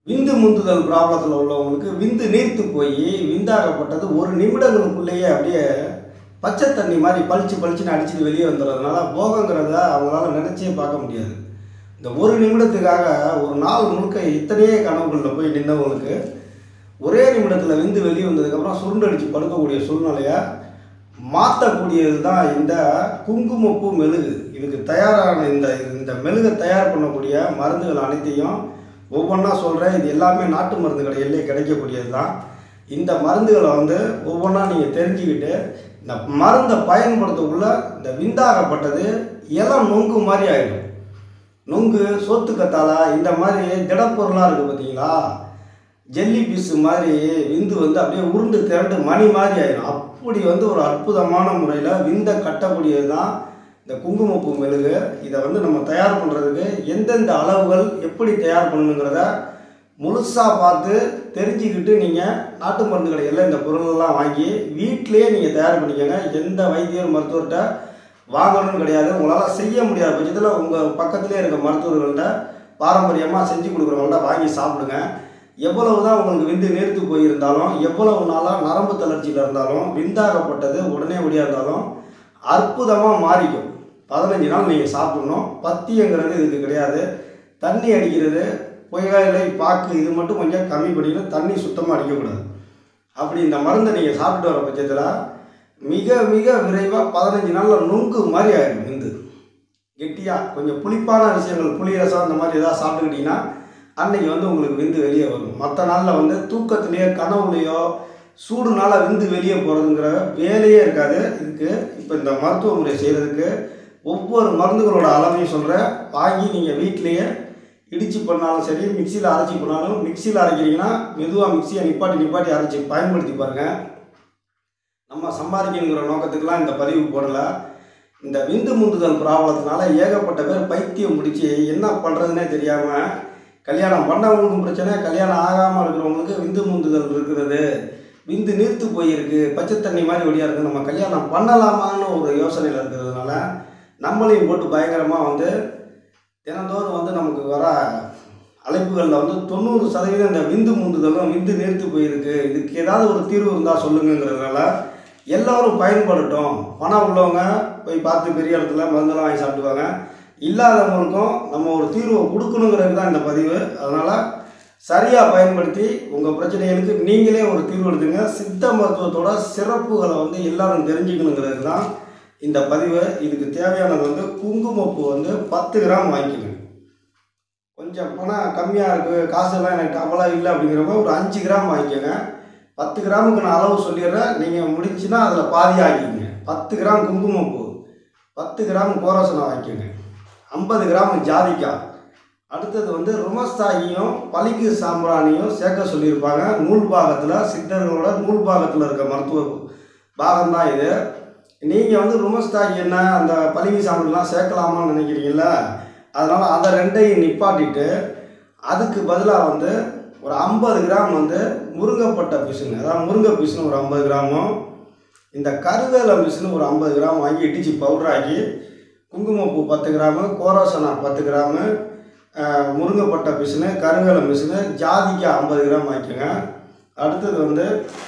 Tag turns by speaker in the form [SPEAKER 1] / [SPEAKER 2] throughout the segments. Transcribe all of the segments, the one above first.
[SPEAKER 1] விந்து முந்துதல் ப்ராப்ளத்தில் உள்ளவங்களுக்கு விந்து நீர்த்து போய் விந்தாகப்பட்டது ஒரு நிமிடங்களுக்குள்ளேயே அப்படியே பச்சை தண்ணி மாதிரி பளிச்சு பளிச்சுன்னு அடிச்சுட்டு வெளியே வந்துடுறதுனால போகங்கிறத அவங்களால நினச்சே பார்க்க முடியாது இந்த ஒரு நிமிடத்துக்காக ஒரு நாள் முழுக்க இத்தனையே கனவுகளில் போய் நின்றவங்களுக்கு ஒரே நிமிடத்தில் விந்து வெளியே வந்ததுக்கப்புறம் சுருண்டடிச்சு படுக்கக்கூடிய சூழ்நிலையை மாற்றக்கூடியது தான் இந்த குங்குமப்பூ மெழுகு இதுக்கு தயாரான இந்த இந்த மெழுகை தயார் பண்ணக்கூடிய மருந்துகள் அனைத்தையும் ஒவ்வொன்றா சொல்கிறேன் இது எல்லாமே நாட்டு மருந்து கடையிலே கிடைக்கக்கூடியது தான் இந்த மருந்துகளை வந்து ஒவ்வொன்றா நீங்கள் தெரிஞ்சுக்கிட்டு இந்த மருந்தை பயன்படுத்தக்குள்ள இந்த விந்தாகப்பட்டது எல்லாம் நொங்கு மாதிரி ஆகிடும் நொங்கு சோத்துக்கத்தாழை இந்த மாதிரி திடப்பொருளாக இருக்குது பார்த்தீங்களா ஜெல்லி பீஸ் மாதிரி விந்து வந்து அப்படியே உருண்டு திரண்டு மணி மாதிரி ஆயிடும் அப்படி வந்து ஒரு அற்புதமான முறையில் விந்தை கட்டக்கூடியது தான் இந்த குங்குமப்பூ மெழுகு இதை வந்து நம்ம தயார் பண்ணுறதுக்கு எந்தெந்த அளவுகள் எப்படி தயார் பண்ணணுங்கிறத முழுசாக பார்த்து தெரிஞ்சுக்கிட்டு நீங்கள் நாட்டு மருந்து கடைகளில் இந்த பொருளெல்லாம் வாங்கி வீட்டிலேயே நீங்கள் தயார் பண்ணிக்கோங்க எந்த வைத்தியர் மருத்துவர்கிட்ட வாங்கணும்னு கிடையாது உங்களால் செய்ய முடியாத பட்சத்தில் உங்கள் பக்கத்திலே இருக்க மருத்துவர்கள்ட்ட பாரம்பரியமாக செஞ்சு கொடுக்குறவங்கள்ட்ட வாங்கி சாப்பிடுங்க எவ்வளவு தான் உங்களுக்கு விந்து நீர்த்து போயிருந்தாலும் எவ்வளவு நாளாக நரம்பு தளர்ச்சியில் இருந்தாலும் விந்தாகப்பட்டது உடனே ஒடியா இருந்தாலும் அற்புதமாக மாறிக்கும் பதினஞ்சு நாள் நீங்கள் சாப்பிடணும் பத்தியங்கிறது இதுக்கு கிடையாது தண்ணி அடிக்கிறது புயலை பாக்கு இது மட்டும் கொஞ்சம் கம்மி பண்ணிக்கணும் தண்ணி சுத்தமாக அடிக்கக்கூடாது அப்படி இந்த மருந்தை நீங்கள் சாப்பிட்டு வர பட்சத்தில் மிக மிக விரைவாக பதினஞ்சு நாளில் நுங்கு மாதிரி ஆகிடும் விந்து கெட்டியாக கொஞ்சம் புளிப்பான விஷயங்கள் புளி ரசம் அந்த மாதிரி ஏதாவது சாப்பிட்டுக்கிட்டிங்கன்னா அன்னைக்கு வந்து உங்களுக்கு விந்து வெளியே வரும் மற்ற நாளில் வந்து தூக்கத்துலேயோ கனவுலையோ சூடுனால விந்து வெளியே போகிறதுங்கிற வேலையே இருக்காது இதுக்கு இப்போ இந்த மருத்துவ முறை செய்கிறதுக்கு ஒவ்வொரு மருந்துகளோட அளவையும் சொல்கிறேன் வாங்கி நீங்கள் வீட்டிலேயே இடித்து பண்ணாலும் சரி மிக்சியில் அரைச்சி பண்ணாலும் மிக்சியில் அரைக்கிறீங்கன்னா மெதுவாக மிக்சியை நிப்பாட்டி நிப்பாட்டி அரைச்சி பயன்படுத்தி பாருங்கள் நம்ம சம்பாதிக்கணுங்கிற நோக்கத்துக்கெலாம் இந்த பதிவு போடலை இந்த விந்து முந்துதல் ப்ராப்ளத்தினால ஏகப்பட்ட பேர் பைத்தியம் பிடிச்சி என்ன பண்ணுறதுனே தெரியாமல் கல்யாணம் பண்ணவங்களுக்கும் பிரச்சனை கல்யாணம் ஆகாமல் இருக்கிறவங்களுக்கு விந்து முந்துதல் இருக்கிறது விந்து நீர்த்து போயிருக்கு பச்சை தண்ணி மாதிரி ஒடியா இருக்குது நம்ம கல்யாணம் பண்ணலாமான்னு ஒரு யோசனையில் இருக்கிறதுனால நம்மளையும் போட்டு பயங்கரமாக வந்து தினந்தோறும் வந்து நமக்கு வர அழைப்புகளில் வந்து தொண்ணூறு சதவீதம் இந்த விந்து முந்துதலும் விந்து நீர்த்து போயிருக்கு இதுக்கு ஏதாவது ஒரு தீர்வு இருந்தால் சொல்லுங்கிறதுனால எல்லோரும் பயன்படட்டும் பணம் உள்ளவங்க போய் பார்த்து பெரிய இடத்துல மருந்தெல்லாம் வாங்கி சாப்பிடுவாங்க இல்லாதவங்களுக்கும் நம்ம ஒரு தீர்வை கொடுக்கணுங்கிறது தான் இந்த பதிவு அதனால் சரியாக பயன்படுத்தி உங்கள் பிரச்சனைகளுக்கு நீங்களே ஒரு தீர்வு எடுத்துங்க சித்த மருத்துவத்தோட சிறப்புகளை வந்து எல்லாரும் தெரிஞ்சுக்கணுங்கிறது தான் இந்த பதிவு இதுக்கு தேவையானது வந்து குங்குமப்பூ வந்து பத்து கிராம் வாங்கிக்கோங்க கொஞ்சம் பணம் கம்மியாக இருக்குது காசுலாம் எனக்கு அவ்வளோ இல்லை அப்படிங்கிறப்ப ஒரு அஞ்சு கிராம் வாங்கிக்கோங்க பத்து கிராமுக்கு நான் அளவு சொல்லிடுறேன் நீங்கள் முடிஞ்சுன்னா அதில் பாதி ஆக்கிக்கங்க பத்து கிராம் குங்குமப்பூ பத்து கிராம் கோரசனை வாங்கிக்கோங்க ஐம்பது கிராம் ஜாதிக்காய் அடுத்தது வந்து ருமஸ்தாகியும் பளிங்கு சாம்பிராணியும் சேர்க்க சொல்லியிருப்பாங்க நூல் பாகத்தில் சித்தர்களோட நூல் பாகத்தில் இருக்க மருத்துவ பாகம் தான் இது நீங்கள் வந்து ருமஸ்தாகி என்ன அந்த பளிங்கு சாம்பிராணிலாம் சேர்க்கலாமான்னு நினைக்கிறீங்கள அதனால் அதை ரெண்டையும் நிப்பாட்டிட்டு அதுக்கு பதிலாக வந்து ஒரு ஐம்பது கிராம் வந்து முருங்கைப்பட்டை பிசுங்க அதாவது முருங்கை பிசுன்னு ஒரு ஐம்பது கிராமும் இந்த கருவேல பிசுன்னு ஒரு ஐம்பது கிராம் வாங்கி இடித்து பவுடராக்கி குங்குமப்பூ பத்து கிராமு கோரோசனா பத்து கிராமு அஹ், முருங்கைப்பட்டை பிசுனு கருவேல பிசுனு ஜாதிக்காய் ஐம்பது கிராம் வாங்கிக்கோங்க அடுத்தது வந்து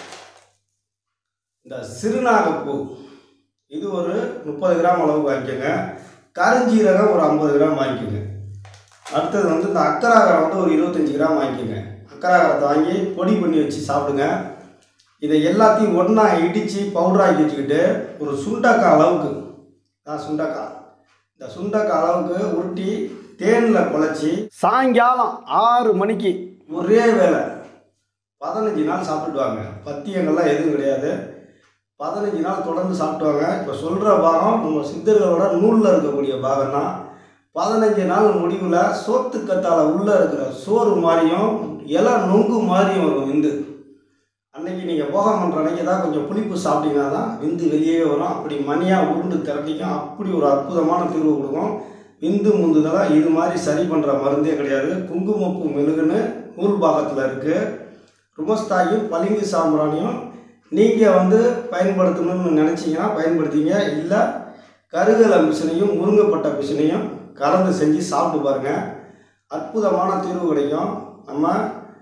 [SPEAKER 1] இந்த சிறுநாகப்பூ இது ஒரு முப்பது கிராம் அளவுக்கு வாங்கிக்கோங்க கருஞ்சீரகம் ஒரு ஐம்பது கிராம் வாங்கிக்கோங்க அடுத்தது வந்து இந்த அக்கராகரம் வந்து ஒரு இருபத்தஞ்சி கிராம் வாங்கிக்கோங்க அக்கராகரத்தை வாங்கி பொடி பண்ணி வச்சு சாப்பிடுங்க இதை எல்லாத்தையும் ஒன்றா இடித்து பவுடராக்கி வச்சுக்கிட்டு ஒரு சுண்டக்காய் அளவுக்கு தான் சுண்டக்காய் இந்த சுண்டக்காய் அளவுக்கு உருட்டி தேனில் குழச்சி சாயங்காலம் ஆறு மணிக்கு ஒரே வேளை பதினஞ்சு நாள் சாப்பிட்டுடுவாங்க பத்தியங்கள்லாம் எதுவும் கிடையாது பதினஞ்சு நாள் தொடர்ந்து சாப்பிட்டுவாங்க இப்போ சொல்கிற பாகம் நம்ம சித்தர்களோட நூலில் இருக்கக்கூடிய பாகம் தான் பதினஞ்சு நாள் முடிவில் சோத்துக்கத்தால உள்ளே இருக்கிற சோறு மாதிரியும் இலை நொங்கு மாதிரியும் வரும் விந்து அன்னைக்கு நீங்கள் போகம் பண்ணுற அன்னைக்கு தான் கொஞ்சம் புளிப்பு சாப்பிட்டீங்கன்னா தான் விந்து வெளியே வரும் அப்படி மணியாக உருண்டு திரட்டிக்கும் அப்படி ஒரு அற்புதமான தீர்வு கொடுக்கும் விந்து முந்துதெல்லாம் இது மாதிரி சரி பண்ணுற மருந்தே கிடையாது குங்குமப்பூ மெழுகுன்னு நூல் பாகத்தில் இருக்குது ருமஸ்தாயும் பளிங்கு சாம்பிராணியும் நீங்கள் வந்து பயன்படுத்தணும்னு நினச்சிங்கன்னா பயன்படுத்திங்க இல்லை கருகல மிஷினையும் முருங்கைப்பட்ட மிஷினையும் கலந்து செஞ்சு சாப்பிட்டு பாருங்கள் அற்புதமான தீர்வு கிடைக்கும் நம்ம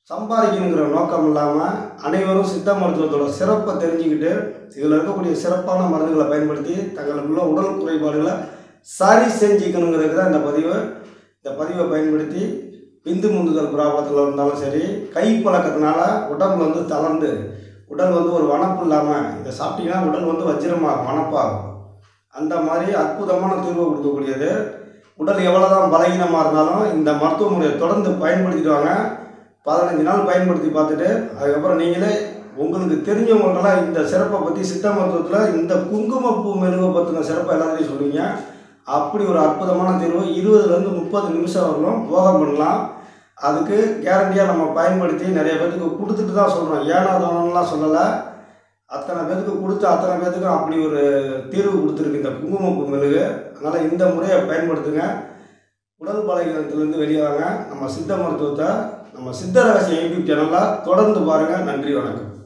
[SPEAKER 1] சம்பாதிக்கணுங்கிற நோக்கம் இல்லாமல் அனைவரும் சித்த மருத்துவத்தோட சிறப்பை தெரிஞ்சுக்கிட்டு இதில் இருக்கக்கூடிய சிறப்பான மருந்துகளை பயன்படுத்தி தங்களுக்குள்ள உடல் குறைபாடுகளை சரி செஞ்சுக்கணுங்கிறதுக்கு தான் இந்த பதிவு இந்த பதிவை பயன்படுத்தி விந்து முந்துதல் பிராபத்தில் இருந்தாலும் சரி கை பழக்கத்தினால உடம்புல வந்து தளர்ந்து உடல் வந்து ஒரு வனப்பு இல்லாமல் இதை சாப்பிட்டீங்கன்னா உடல் வந்து வஜ்ரமாகும் வனப்பாகும் அந்த மாதிரி அற்புதமான தீர்வை கொடுக்கக்கூடியது உடல் எவ்வளோதான் பலகீனமாக இருந்தாலும் இந்த மருத்துவ முறையை தொடர்ந்து பயன்படுத்திட்டு வாங்க பதினஞ்சு நாள் பயன்படுத்தி பார்த்துட்டு அதுக்கப்புறம் நீங்களே உங்களுக்கு தெரிஞ்சவங்கள்ட்டலாம் இந்த சிறப்பை பற்றி சித்த மருத்துவத்தில் இந்த குங்குமப்பூ மெழுகை பற்றின சிறப்பை எல்லாத்தையும் சொல்லுவீங்க அப்படி ஒரு அற்புதமான தீர்வு இருபதுலேருந்து முப்பது நிமிஷம் வரலும் போகம் பண்ணலாம் அதுக்கு கேரண்டியாக நம்ம பயன்படுத்தி நிறைய பேர்த்துக்கு கொடுத்துட்டு தான் சொல்கிறோம் ஏனோ தானோலாம் சொல்லலை அத்தனை பேர்த்துக்கு கொடுத்து அத்தனை பேர்த்துக்கும் அப்படி ஒரு தீர்வு கொடுத்துருக்கு இந்த குங்குமப்பூ மெழுகு அதனால் இந்த முறையை பயன்படுத்துங்க உடல் பலகீனத்திலேருந்து வெளியே வாங்க நம்ம சித்த மருத்துவத்தை நம்ம சித்த ரகசிய யூடியூப் சேனலில் தொடர்ந்து பாருங்கள் நன்றி வணக்கம்